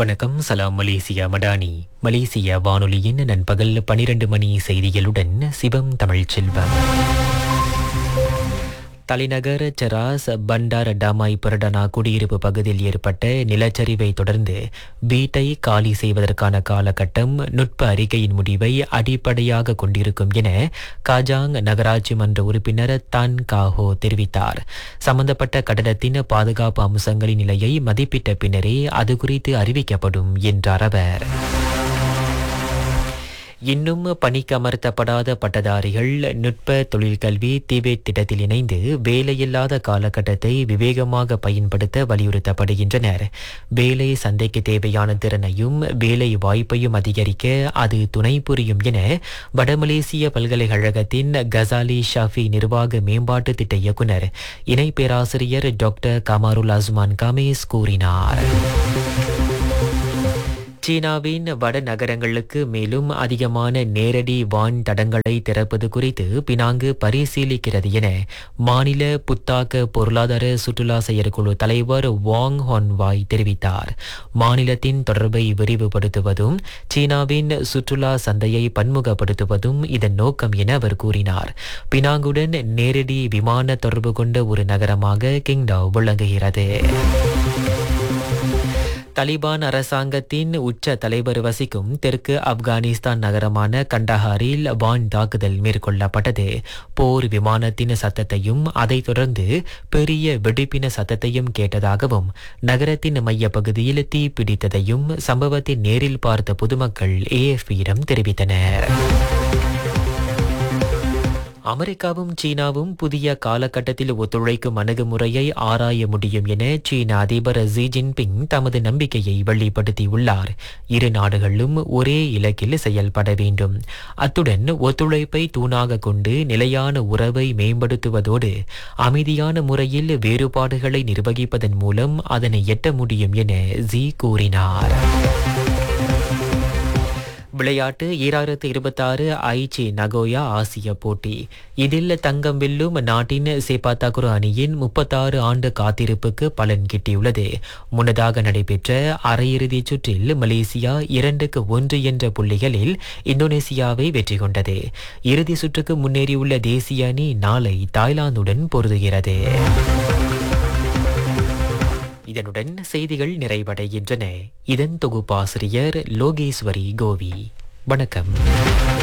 வணக்கம் சலாம் மலேசியா மடானி மலேசிய வானொலியின் நண்பகல் பனிரெண்டு மணி செய்திகளுடன் சிவம் தமிழ்ச்செல்வம் தலைநகர் செராஸ் பண்டார் டாமாய் புரடனா குடியிருப்பு பகுதியில் ஏற்பட்ட நிலச்சரிவை தொடர்ந்து வீட்டை காலி செய்வதற்கான காலகட்டம் நுட்ப அறிக்கையின் முடிவை அடிப்படையாக கொண்டிருக்கும் என காஜாங் நகராட்சி மன்ற உறுப்பினர் தான் காஹோ தெரிவித்தார் சம்பந்தப்பட்ட கட்டடத்தின் பாதுகாப்பு அம்சங்களின் நிலையை மதிப்பிட்ட பின்னரே அது குறித்து அறிவிக்கப்படும் என்றார் அவர் இன்னும் பணிக்கமர்த்தப்படாத பட்டதாரிகள் நுட்ப தொழிற்கல்வி திபெத் திட்டத்தில் இணைந்து வேலையில்லாத காலகட்டத்தை விவேகமாக பயன்படுத்த வலியுறுத்தப்படுகின்றனர் வேலை சந்தைக்கு தேவையான திறனையும் வேலை வாய்ப்பையும் அதிகரிக்க அது துணை புரியும் என வடமலேசிய பல்கலைக்கழகத்தின் கசாலி ஷாஃபி நிர்வாக மேம்பாட்டு திட்ட இயக்குனர் இணை பேராசிரியர் டாக்டர் கமாருல் அஸ்மான் கமேஸ் கூறினார் சீனாவின் வட நகரங்களுக்கு மேலும் அதிகமான நேரடி வான் தடங்களை திறப்பது குறித்து பினாங்கு பரிசீலிக்கிறது என மாநில புத்தாக்க பொருளாதார சுற்றுலா செயற்குழு தலைவர் வாங் ஹொன்வாய் தெரிவித்தார் மாநிலத்தின் தொடர்பை விரிவுபடுத்துவதும் சீனாவின் சுற்றுலா சந்தையை பன்முகப்படுத்துவதும் இதன் நோக்கம் என அவர் கூறினார் பினாங்குடன் நேரடி விமான தொடர்பு கொண்ட ஒரு நகரமாக கிங்டாவ் விளங்குகிறது தலிபான் அரசாங்கத்தின் உச்ச தலைவர் வசிக்கும் தெற்கு ஆப்கானிஸ்தான் நகரமான கண்டஹாரில் வான் தாக்குதல் மேற்கொள்ளப்பட்டது போர் விமானத்தின் சத்தத்தையும் அதைத் தொடர்ந்து பெரிய வெடிப்பின சத்தத்தையும் கேட்டதாகவும் நகரத்தின் மையப்பகுதியில் தீ பிடித்ததையும் சம்பவத்தை நேரில் பார்த்த பொதுமக்கள் ஏஎஃபியிடம் தெரிவித்தனர் அமெரிக்காவும் சீனாவும் புதிய காலகட்டத்தில் ஒத்துழைக்கும் அணுகுமுறையை ஆராய முடியும் என சீன அதிபர் ஜி ஜின்பிங் தமது நம்பிக்கையை வெளிப்படுத்தியுள்ளார் இரு நாடுகளும் ஒரே இலக்கில் செயல்பட வேண்டும் அத்துடன் ஒத்துழைப்பை தூணாக கொண்டு நிலையான உறவை மேம்படுத்துவதோடு அமைதியான முறையில் வேறுபாடுகளை நிர்வகிப்பதன் மூலம் அதனை எட்ட முடியும் என ஜி கூறினார் விளையாட்டு ஈராயிரத்து இருபத்தாறு ஐச்சி நகோயா ஆசிய போட்டி இதில் தங்கம் வெல்லும் நாட்டின் சேப்பாத்தாக்குரு அணியின் முப்பத்தாறு ஆண்டு காத்திருப்புக்கு பலன் கிட்டியுள்ளது முன்னதாக நடைபெற்ற அரையிறுதிச் சுற்றில் மலேசியா இரண்டுக்கு ஒன்று என்ற புள்ளிகளில் இந்தோனேசியாவை வெற்றி கொண்டது இறுதி சுற்றுக்கு முன்னேறியுள்ள தேசிய அணி நாளை தாய்லாந்துடன் பொருதுகிறது இதனுடன் செய்திகள் நிறைவடைகின்றன இதன் தொகுப்பாசிரியர் லோகேஸ்வரி கோவி வணக்கம்